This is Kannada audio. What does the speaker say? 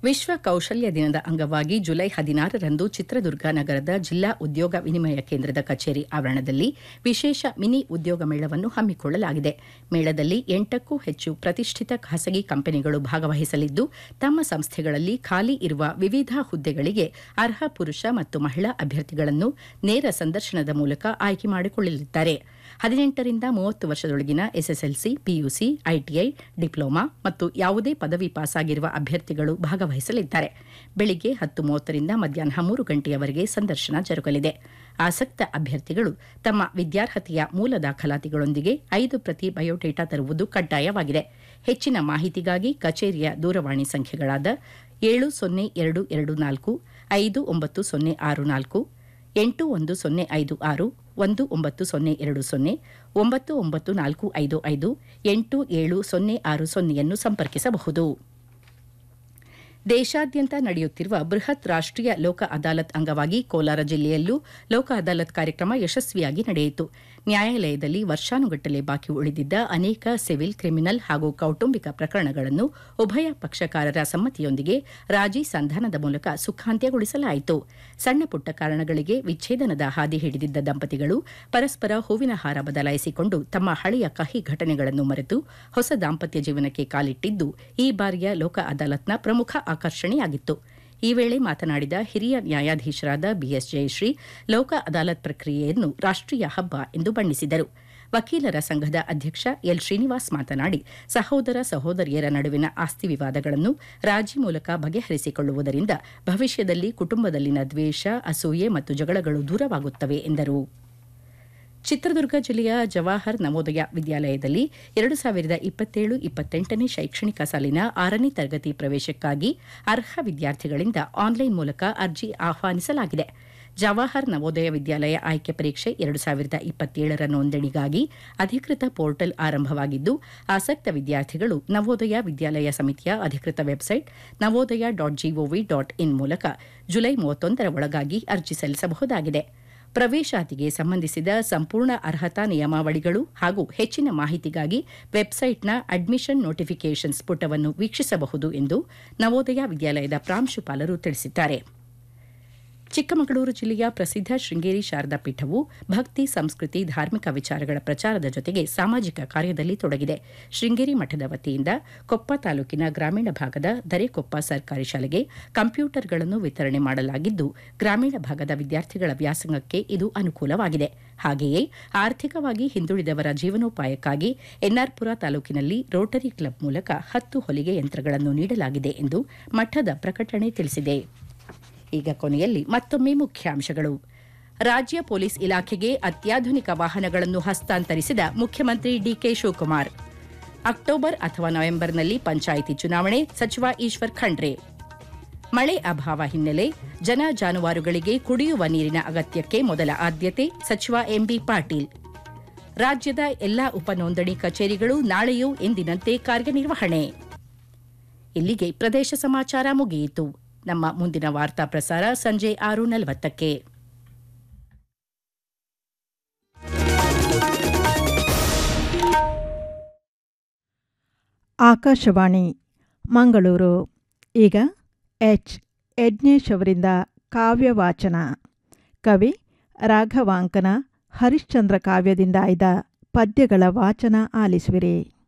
ವಿಶ್ವ ಕೌಶಲ್ಯ ದಿನದ ಅಂಗವಾಗಿ ಜುಲೈ ಹದಿನಾರರಂದು ಚಿತ್ರದುರ್ಗ ನಗರದ ಜಿಲ್ಲಾ ಉದ್ಯೋಗ ವಿನಿಮಯ ಕೇಂದ್ರದ ಕಚೇರಿ ಆವರಣದಲ್ಲಿ ವಿಶೇಷ ಮಿನಿ ಉದ್ಯೋಗ ಮೇಳವನ್ನು ಹಮ್ಮಿಕೊಳ್ಳಲಾಗಿದೆ ಮೇಳದಲ್ಲಿ ಎಂಟಕ್ಕೂ ಹೆಚ್ಚು ಪ್ರತಿಷ್ಠಿತ ಖಾಸಗಿ ಕಂಪನಿಗಳು ಭಾಗವಹಿಸಲಿದ್ದು ತಮ್ಮ ಸಂಸ್ಥೆಗಳಲ್ಲಿ ಖಾಲಿ ಇರುವ ವಿವಿಧ ಹುದ್ದೆಗಳಿಗೆ ಅರ್ಹ ಪುರುಷ ಮತ್ತು ಮಹಿಳಾ ಅಭ್ಯರ್ಥಿಗಳನ್ನು ನೇರ ಸಂದರ್ಶನದ ಮೂಲಕ ಆಯ್ಕೆ ಮಾಡಿಕೊಳ್ಳಲಿದ್ದಾರೆ ಹದಿನೆಂಟರಿಂದ ಮೂವತ್ತು ವರ್ಷದೊಳಗಿನ ಎಸ್ಎಸ್ಎಲ್ಸಿ ಪಿಯುಸಿ ಐಟಿಐ ಡಿಪ್ಲೊಮಾ ಮತ್ತು ಯಾವುದೇ ಪದವಿ ಪಾಸಾಗಿರುವ ಅಭ್ಯರ್ಥಿಗಳು ಭಾಗವಹಿಸಲಿದ್ದಾರೆ ಬೆಳಿಗ್ಗೆ ಹತ್ತು ಮೂವತ್ತರಿಂದ ಮಧ್ಯಾಹ್ನ ಮೂರು ಗಂಟೆಯವರೆಗೆ ಸಂದರ್ಶನ ಜರುಗಲಿದೆ ಆಸಕ್ತ ಅಭ್ಯರ್ಥಿಗಳು ತಮ್ಮ ವಿದ್ಯಾರ್ಹತೆಯ ಮೂಲ ದಾಖಲಾತಿಗಳೊಂದಿಗೆ ಐದು ಪ್ರತಿ ಬಯೋಡೇಟಾ ತರುವುದು ಕಡ್ಡಾಯವಾಗಿದೆ ಹೆಚ್ಚಿನ ಮಾಹಿತಿಗಾಗಿ ಕಚೇರಿಯ ದೂರವಾಣಿ ಸಂಖ್ಯೆಗಳಾದ ಏಳು ಸೊನ್ನೆ ಎರಡು ಎರಡು ನಾಲ್ಕು ಐದು ಒಂಬತ್ತು ಸೊನ್ನೆ ಆರು ನಾಲ್ಕು ಎಂಟು ಒಂದು ಸೊನ್ನೆ ಐದು ಆರು ಒಂದು ಒಂಬತ್ತು ಸೊನ್ನೆ ಎರಡು ಸೊನ್ನೆ ಒಂಬತ್ತು ಒಂಬತ್ತು ನಾಲ್ಕು ಐದು ಐದು ಎಂಟು ಏಳು ಸೊನ್ನೆ ಆರು ಸೊನ್ನೆಯನ್ನು ಸಂಪರ್ಕಿಸಬಹುದು ದೇಶಾದ್ಯಂತ ನಡೆಯುತ್ತಿರುವ ಬೃಹತ್ ರಾಷ್ಟೀಯ ಲೋಕ ಅದಾಲತ್ ಅಂಗವಾಗಿ ಕೋಲಾರ ಜಿಲ್ಲೆಯಲ್ಲೂ ಲೋಕ ಅದಾಲತ್ ಕಾರ್ಯಕ್ರಮ ಯಶಸ್ವಿಯಾಗಿ ನಡೆಯಿತು ನ್ಯಾಯಾಲಯದಲ್ಲಿ ವರ್ಷಾನುಗಟ್ಟಲೆ ಬಾಕಿ ಉಳಿದಿದ್ದ ಅನೇಕ ಸಿವಿಲ್ ಕ್ರಿಮಿನಲ್ ಹಾಗೂ ಕೌಟುಂಬಿಕ ಪ್ರಕರಣಗಳನ್ನು ಉಭಯ ಪಕ್ಷಕಾರರ ಸಮ್ಮತಿಯೊಂದಿಗೆ ರಾಜಿ ಸಂಧಾನದ ಮೂಲಕ ಸುಖಾಂತ್ಯಗೊಳಿಸಲಾಯಿತು ಸಣ್ಣ ಪುಟ್ಟ ಕಾರಣಗಳಿಗೆ ವಿಚ್ಛೇದನದ ಹಾದಿ ಹಿಡಿದಿದ್ದ ದಂಪತಿಗಳು ಪರಸ್ಪರ ಹೂವಿನ ಹಾರ ಬದಲಾಯಿಸಿಕೊಂಡು ತಮ್ಮ ಹಳೆಯ ಕಹಿ ಘಟನೆಗಳನ್ನು ಮರೆತು ಹೊಸ ದಾಂಪತ್ಯ ಜೀವನಕ್ಕೆ ಕಾಲಿಟ್ಟಿದ್ದು ಈ ಬಾರಿಯ ಲೋಕ ಅದಾಲತ್ನ ಪ್ರಮುಖ ಆಕರ್ಷಣೆಯಾಗಿತ್ತು ಈ ವೇಳೆ ಮಾತನಾಡಿದ ಹಿರಿಯ ನ್ಯಾಯಾಧೀಶರಾದ ಬಿಎಸ್ ಜಯಶ್ರೀ ಲೋಕ ಅದಾಲತ್ ಪ್ರಕ್ರಿಯೆಯನ್ನು ರಾಷ್ಟೀಯ ಹಬ್ಬ ಎಂದು ಬಣ್ಣಿಸಿದರು ವಕೀಲರ ಸಂಘದ ಅಧ್ಯಕ್ಷ ಎಲ್ ಶ್ರೀನಿವಾಸ್ ಮಾತನಾಡಿ ಸಹೋದರ ಸಹೋದರಿಯರ ನಡುವಿನ ಆಸ್ತಿ ವಿವಾದಗಳನ್ನು ರಾಜಿ ಮೂಲಕ ಬಗೆಹರಿಸಿಕೊಳ್ಳುವುದರಿಂದ ಭವಿಷ್ಯದಲ್ಲಿ ಕುಟುಂಬದಲ್ಲಿನ ದ್ವೇಷ ಅಸೂಯೆ ಮತ್ತು ಜಗಳಗಳು ದೂರವಾಗುತ್ತವೆ ಎಂದರು ಚಿತ್ರದುರ್ಗ ಜಿಲ್ಲೆಯ ಜವಾಹರ್ ನವೋದಯ ವಿದ್ಯಾಲಯದಲ್ಲಿ ಎರಡು ಸಾವಿರದ ಇಪ್ಪತ್ತೇಳು ಇಪ್ಪತ್ತೆಂಟನೇ ಶೈಕ್ಷಣಿಕ ಸಾಲಿನ ಆರನೇ ತರಗತಿ ಪ್ರವೇಶಕ್ಕಾಗಿ ಅರ್ಹ ವಿದ್ಯಾರ್ಥಿಗಳಿಂದ ಆನ್ಲೈನ್ ಮೂಲಕ ಅರ್ಜಿ ಆಹ್ವಾನಿಸಲಾಗಿದೆ ಜವಾಹರ್ ನವೋದಯ ವಿದ್ಯಾಲಯ ಆಯ್ಕೆ ಪರೀಕ್ಷೆ ಎರಡು ಸಾವಿರದ ಇಪ್ಪತ್ತೇಳರ ನೋಂದಣಿಗಾಗಿ ಅಧಿಕೃತ ಪೋರ್ಟಲ್ ಆರಂಭವಾಗಿದ್ದು ಆಸಕ್ತ ವಿದ್ಯಾರ್ಥಿಗಳು ನವೋದಯ ವಿದ್ಯಾಲಯ ಸಮಿತಿಯ ಅಧಿಕೃತ website Navodaya dot GOV dot in ಮೂಲಕ ಜುಲೈ ಮೂವತ್ತೊಂದರ ಒಳಗಾಗಿ ಅರ್ಜಿ ಸಲ್ಲಿಸಬಹುದಾಗಿದೆ ಪ್ರವೇಶಾತಿಗೆ ಸಂಬಂಧಿಸಿದ ಸಂಪೂರ್ಣ ಅರ್ಹತಾ ನಿಯಮಾವಳಿಗಳು ಹಾಗೂ ಹೆಚ್ಚಿನ ಮಾಹಿತಿಗಾಗಿ ವೆಬ್ಸೈಟ್ನ ಅಡ್ಮಿಷನ್ ನೋಟಿಫಿಕೇಷನ್ಸ್ ಪುಟವನ್ನು ವೀಕ್ಷಿಸಬಹುದು ಎಂದು ನವೋದಯ ವಿದ್ಯಾಲಯದ ಪ್ರಾಂಶುಪಾಲರು ತಿಳಿಸಿದ್ದಾರೆ ಚಿಕ್ಕಮಗಳೂರು ಜಿಲ್ಲೆಯ ಪ್ರಸಿದ್ಧ ಶೃಂಗೇರಿ ಶಾರದಾ ಪೀಠವು ಭಕ್ತಿ ಸಂಸ್ಕೃತಿ ಧಾರ್ಮಿಕ ವಿಚಾರಗಳ ಪ್ರಚಾರದ ಜೊತೆಗೆ ಸಾಮಾಜಿಕ ಕಾರ್ಯದಲ್ಲಿ ತೊಡಗಿದೆ ಶೃಂಗೇರಿ ಮಠದ ವತಿಯಿಂದ ಕೊಪ್ಪ ತಾಲೂಕಿನ ಗ್ರಾಮೀಣ ಭಾಗದ ದರೆಕೊಪ್ಪ ಸರ್ಕಾರಿ ಶಾಲೆಗೆ ಕಂಪ್ಯೂಟರ್ಗಳನ್ನು ವಿತರಣೆ ಮಾಡಲಾಗಿದ್ದು ಗ್ರಾಮೀಣ ಭಾಗದ ವಿದ್ಯಾರ್ಥಿಗಳ ವ್ಯಾಸಂಗಕ್ಕೆ ಇದು ಅನುಕೂಲವಾಗಿದೆ ಹಾಗೆಯೇ ಆರ್ಥಿಕವಾಗಿ ಹಿಂದುಳಿದವರ ಜೀವನೋಪಾಯಕ್ಕಾಗಿ ಎನ್ಆರ್ಪುರ ತಾಲೂಕಿನಲ್ಲಿ ರೋಟರಿ ಕ್ಲಬ್ ಮೂಲಕ ಹತ್ತು ಹೊಲಿಗೆ ಯಂತ್ರಗಳನ್ನು ನೀಡಲಾಗಿದೆ ಎಂದು ಮಠದ ಪ್ರಕಟಣೆ ತಿಳಿಸಿದೆ ಈಗ ಕೊನೆಯಲ್ಲಿ ಮತ್ತೊಮ್ಮೆ ಮುಖ್ಯಾಂಶಗಳು ರಾಜ್ಯ ಪೊಲೀಸ್ ಇಲಾಖೆಗೆ ಅತ್ಯಾಧುನಿಕ ವಾಹನಗಳನ್ನು ಹಸ್ತಾಂತರಿಸಿದ ಮುಖ್ಯಮಂತ್ರಿ ಡಿಕೆ ಶಿವಕುಮಾರ್ ಅಕ್ಟೋಬರ್ ಅಥವಾ ನವೆಂಬರ್ನಲ್ಲಿ ಪಂಚಾಯಿತಿ ಚುನಾವಣೆ ಸಚಿವ ಈಶ್ವರ್ ಖಂಡ್ರೆ ಮಳೆ ಅಭಾವ ಹಿನ್ನೆಲೆ ಜನ ಜಾನುವಾರುಗಳಿಗೆ ಕುಡಿಯುವ ನೀರಿನ ಅಗತ್ಯಕ್ಕೆ ಮೊದಲ ಆದ್ಯತೆ ಸಚಿವ ಎಂಬಿ ಪಾಟೀಲ್ ರಾಜ್ಯದ ಎಲ್ಲಾ ಉಪನೋಂದಣಿ ಕಚೇರಿಗಳು ನಾಳೆಯೂ ಎಂದಿನಂತೆ ಕಾರ್ಯನಿರ್ವಹಣೆ ಇಲ್ಲಿಗೆ ಪ್ರದೇಶ ಸಮಾಚಾರ ಮುಗಿಯಿತು ನಮ್ಮ ಮುಂದಿನ ವಾರ್ತಾ ಪ್ರಸಾರ ಸಂಜೆ ಆರು ನಲವತ್ತಕ್ಕೆ ಆಕಾಶವಾಣಿ ಮಂಗಳೂರು ಈಗ ಎಚ್ ಯಜ್ಞೇಶ್ ಅವರಿಂದ ಕಾವ್ಯವಾಚನ ಕವಿ ರಾಘವಾಂಕನ ಹರಿಶ್ಚಂದ್ರ ಕಾವ್ಯದಿಂದ ಆಯ್ದ ಪದ್ಯಗಳ ವಾಚನ ಆಲಿಸುವಿರಿ